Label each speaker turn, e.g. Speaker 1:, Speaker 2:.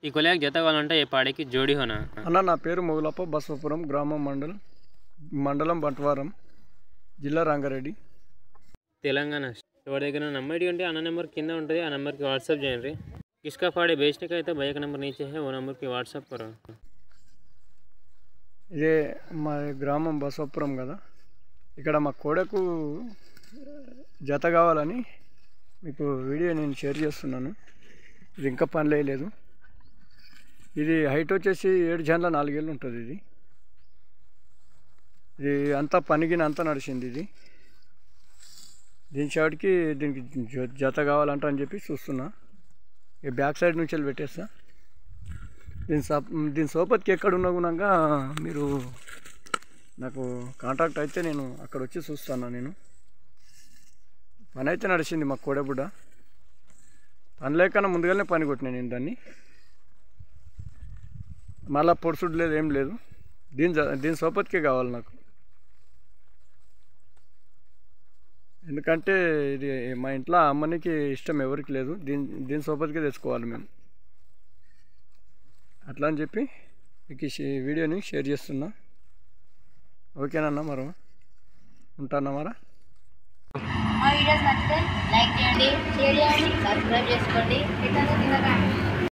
Speaker 1: ఈ కొలియాకి జత కావాలంటే ఏ పాడికి జోడి హోనా
Speaker 2: అన్న నా పేరు మొగులప్ప బసవపురం గ్రామం మండలం మండలం బంట్వారం జిల్లా రంగారెడ్డి
Speaker 1: తెలంగాణ ఎవరి దగ్గర नंबर ఉంటే అన్న నెంబర్ కింద ఉంటుంది ఆ నెంబర్కి వాట్సాప్ చేయండి किसका फाड़े बेचने का है तो भैया का नंबर नीचे है वो नंबर की व्हाट्सअप करो
Speaker 2: ఇదే మా గ్రామం బసవపురం కదా ఇక్కడ మా కోడకు జత కావాలని మీకు వీడియో నేను షేర్ చేస్తున్నాను ఇది ఇంకా పని లేదు ఇది హైట్ వచ్చేసి ఏడు జన్ల నాలుగేళ్ళు ఉంటుంది ఇది ఇది అంతా పనిగిన అంతా నడిచింది ఇది దీని షాట్కి దీనికి జ- జత కావాలంట అని చెప్పి చూస్తున్నా ఈ బ్యాక్ సైడ్ నుంచి వెళ్ళి పెట్టేస్తా దీని సప్ దీని సోపతికి ఎక్కడ ఉన్న గుణంగా మీరు నాకు కాంటాక్ట్ అయితే నేను అక్కడ వచ్చి చూస్తాను నేను పని అయితే నడిచింది మా కోడబుడ్డ పని లేకన్నా ముందుగానే పని కొట్టినా నేను దాన్ని మళ్ళా పొడుసుడు లేదు ఏం లేదు దీని జ- దీని సోపతికే కావాలి నాకు ఎందుకంటే ఇది మా ఇంట్లో అమ్మనికి ఇష్టం ఎవరికి లేదు దీని దీని సోపతికే తెచ్చుకోవాలి మేము అట్లా అని చెప్పి మీకు ఈ షే- వీడియోని షేర్ చేస్తున్నా ఓకేనన్నా మరో ఉంటానా మరా
Speaker 3: మా వీడియోస్ నచ్చితే లైక్ చేయండి షేర్ చేయండి సబ్స్క్రైబ్ చేసుకోండి ఇతను తినకండి